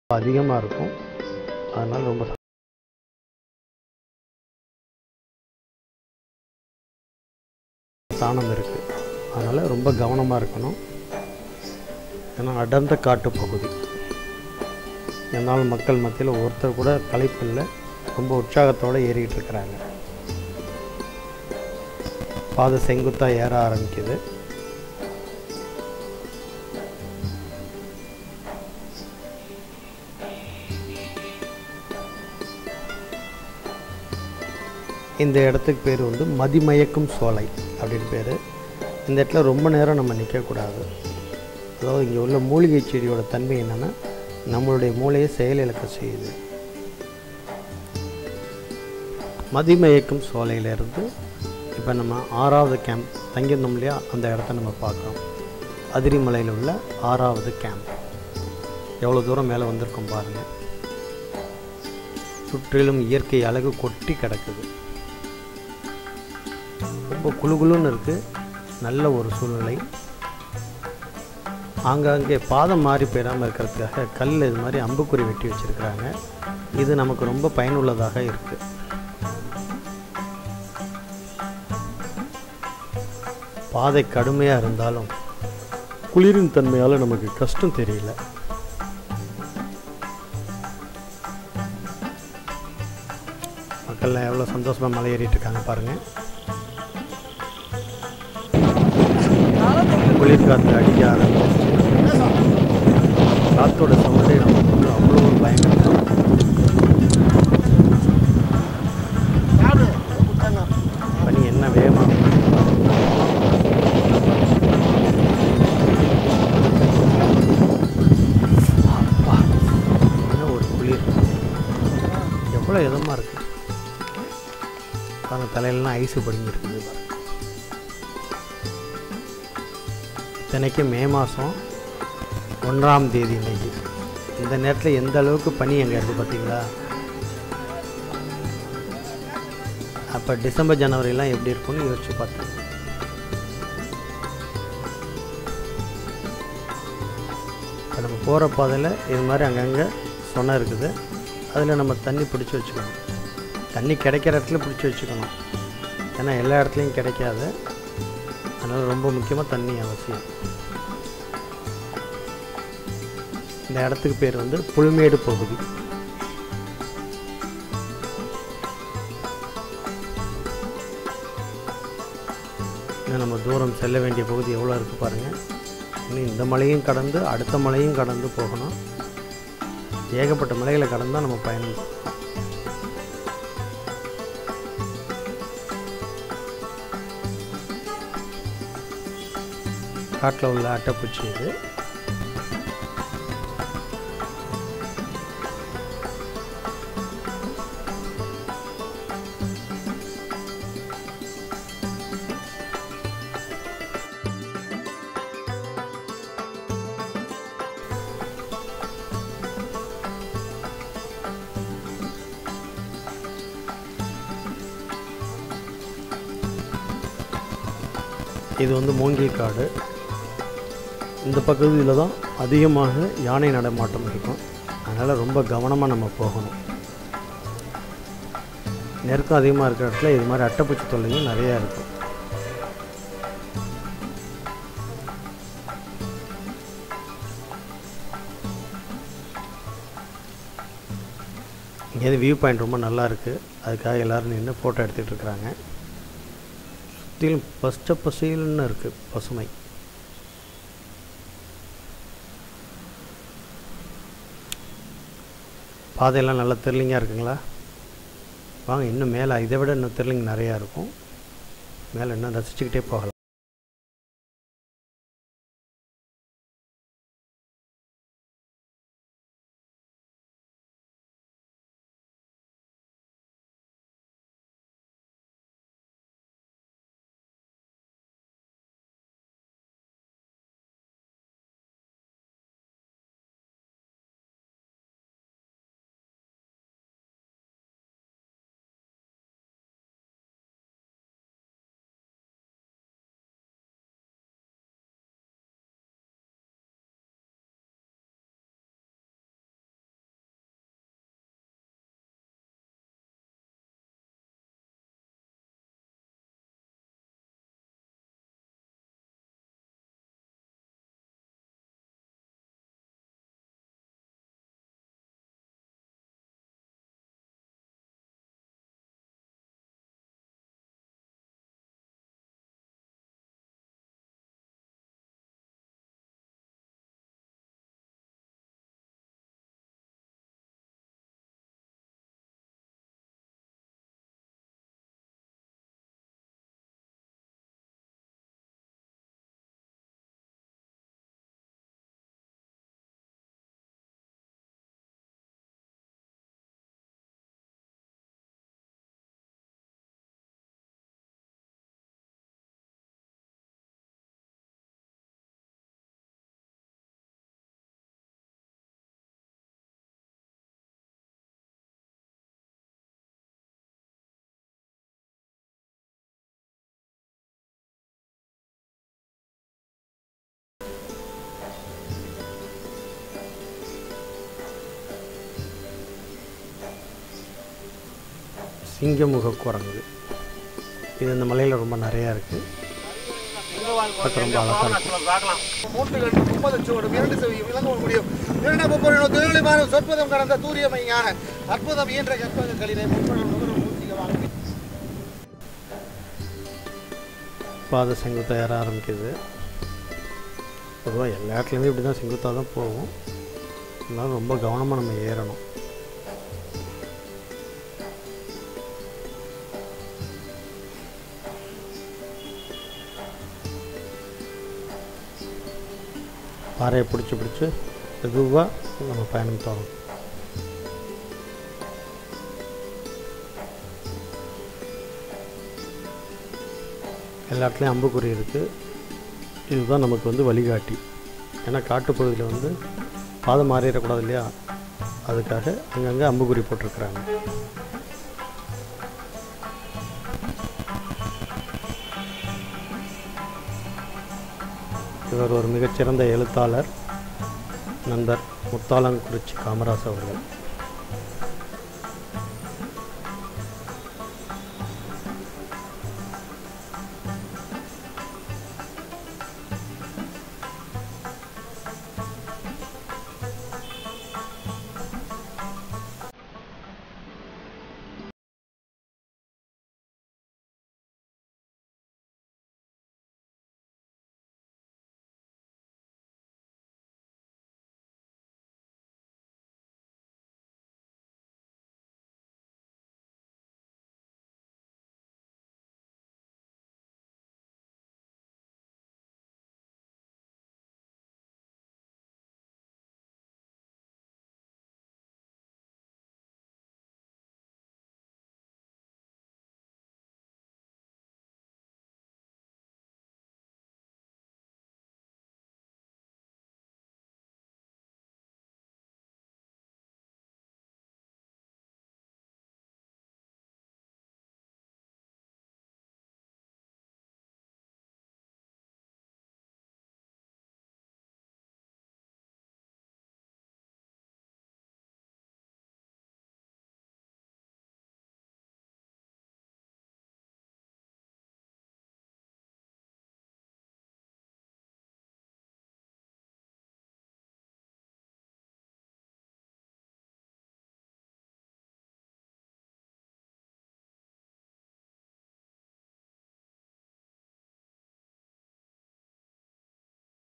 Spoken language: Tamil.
அதிகமாக இருக்கும் அதனால் ரொம்ப சாணம் இருக்குது அதனால் ரொம்ப கவனமாக இருக்கணும் ஏன்னா அடர்ந்த காட்டு பகுதி என்னால் மக்கள் மத்தியில் ஒருத்தர் கூட களைப்பு இல்லை ரொம்ப உற்சாகத்தோடு ஏறிக்கிட்டு இருக்கிறாங்க பாதை செங்குத்தாக ஏற ஆரம்பிக்குது இந்த இடத்துக்கு பேர் வந்து மதிமயக்கும் சோலை அப்படின்னு பேர் இந்த இடத்துல ரொம்ப நேரம் நம்ம நிற்கக்கூடாது அதாவது இங்கே உள்ள மூலிகை செடியோட தன்மை என்னென்னா நம்மளுடைய மூளையை செயலிழக்க செய்யுது மதிமயக்கும் சோலையிலேருந்து இப்போ நம்ம ஆறாவது கேம்ப் தங்கியிருந்தோம் இல்லையா அந்த இடத்த நம்ம பார்க்குறோம் அதிரிமலையில் உள்ள ஆறாவது கேம்ப் எவ்வளோ தூரம் மேலே வந்திருக்கோம் பாருங்கள் சுற்றிலும் இயற்கை அழகு கொட்டி கிடக்குது ரொம்ப குளு குளுன்னு இருக்குது நல்ல ஒரு சூழ்நிலை ஆங்காங்கே பாதம் மாறி போயிடாமல் இருக்கிறதுக்காக கல் இது மாதிரி அம்புக்குறி வெட்டி வச்சுருக்கிறாங்க இது நமக்கு ரொம்ப பயனுள்ளதாக இருக்குது பாதை கடுமையாக இருந்தாலும் குளிரின் தன்மையால் நமக்கு கஷ்டம் தெரியல மக்கள்லாம் எவ்வளோ சந்தோஷமாக மலை ஏறிட்டு இருக்காங்க பாருங்கள் குளிர் காற்று அடிக்க ஆரம்பிச்சு காற்றோட சவுண்டே நமக்கு வந்து அவ்வளோ ஒரு பயங்கரம் பனி என்ன வேகமாக அப்பா என்ன ஒரு குளிர் எவ்வளோ இதமாக இருக்கு பாருங்க தலையிலலாம் ஐஸு படிஞ்சிருக்குது பாருங்க இத்தனைக்கும் மே மாதம் ஒன்றாம் தேதி இன்னைக்கு இந்த நேரத்தில் எந்த அளவுக்கு பனி அங்கே இருக்குது பார்த்தீங்களா அப்போ டிசம்பர் ஜனவரிலாம் எப்படி இருக்கும்னு யோசிச்சு பார்த்தேன் இப்போ நம்ம போகிற பாதையில் இது மாதிரி அங்கங்கே சொன்ன இருக்குது அதில் நம்ம தண்ணி பிடிச்சி வச்சுக்கணும் தண்ணி கிடைக்கிற இடத்துல பிடிச்சி வச்சுக்கணும் ஏன்னா எல்லா இடத்துலையும் கிடைக்காது அதனால் ரொம்ப முக்கியமாக தண்ணி அவசியம் இந்த இடத்துக்கு பேர் வந்து புல்மேடு பகுதி இன்னும் நம்ம தூரம் செல்ல வேண்டிய பகுதி எவ்வளோ இருக்குது பாருங்கள் இன்னும் இந்த மலையும் கடந்து அடுத்த மலையும் கடந்து போகணும் ஏகப்பட்ட மலைகளை கடந்தால் நம்ம பயணம் காட்டில் உள்ள அட்டைப்பூச்சி இது இது வந்து மூங்கில் காடு இந்த பகுதியில் தான் அதிகமாக யானை நடமாட்டம் இருக்கும் அதனால் ரொம்ப கவனமாக நம்ம போகணும் நெருக்கம் அதிகமாக இருக்கிற இடத்துல இது மாதிரி அட்டைப்பூச்சி தொல்லையும் நிறையா இருக்கும் இங்கேருந்து வியூ பாயிண்ட் ரொம்ப நல்லா இருக்குது அதுக்காக எல்லோரும் நின்று ஃபோட்டோ எடுத்துகிட்டு இருக்கிறாங்க சுற்றிலும் பச்சை பசையில்னு இருக்குது பசுமை பாதையெல்லாம் நல்லா திர்லிங்காக இருக்குங்களா வாங்க இன்னும் மேலே இதை விட இன்னும் திர்லிங் நிறையா இருக்கும் மேலே இன்னும் ரசிச்சுக்கிட்டே போகலாம் சிங்கமுக குரங்கு இது இந்த மலையில் ரொம்ப நிறையா இருக்குது பார்க்க ரொம்ப அழகாக இருக்கும் மூட்டுகள் முப்பது சூடும் இரண்டு செவி விளங்க முடியும் இரண்டு பொருளும் திருவிழிமான சொற்பதம் கடந்த தூரியமையான அற்புதம் இயன்ற கற்பகங்களிலே முப்பது நுகரும் மூர்த்திக வாங்கி பாத செங்குத்தாக ஏற ஆரம்பிக்குது பொதுவாக எல்லா இடத்துலையுமே இப்படி தான் செங்குத்தாக தான் போகும் இருந்தாலும் ரொம்ப கவனமாக நம்ம ஏறணும் பாறையை பிடிச்சி பிடிச்சி மெதுவாக நம்ம பயணம் தொடரும் எல்லா இடத்துலையும் அம்புக்குறி இருக்குது இதுதான் நமக்கு வந்து வழிகாட்டி ஏன்னா காட்டுப்பகுதியில் வந்து பாதம் மாறிடக்கூடாது இல்லையா அதுக்காக அங்கங்கே அம்புக்குறி போட்டிருக்கிறாங்க இவர் ஒரு மிகச்சிறந்த எழுத்தாளர் நண்பர் முத்தாலங்குறிச்சி காமராஜ் அவர்கள்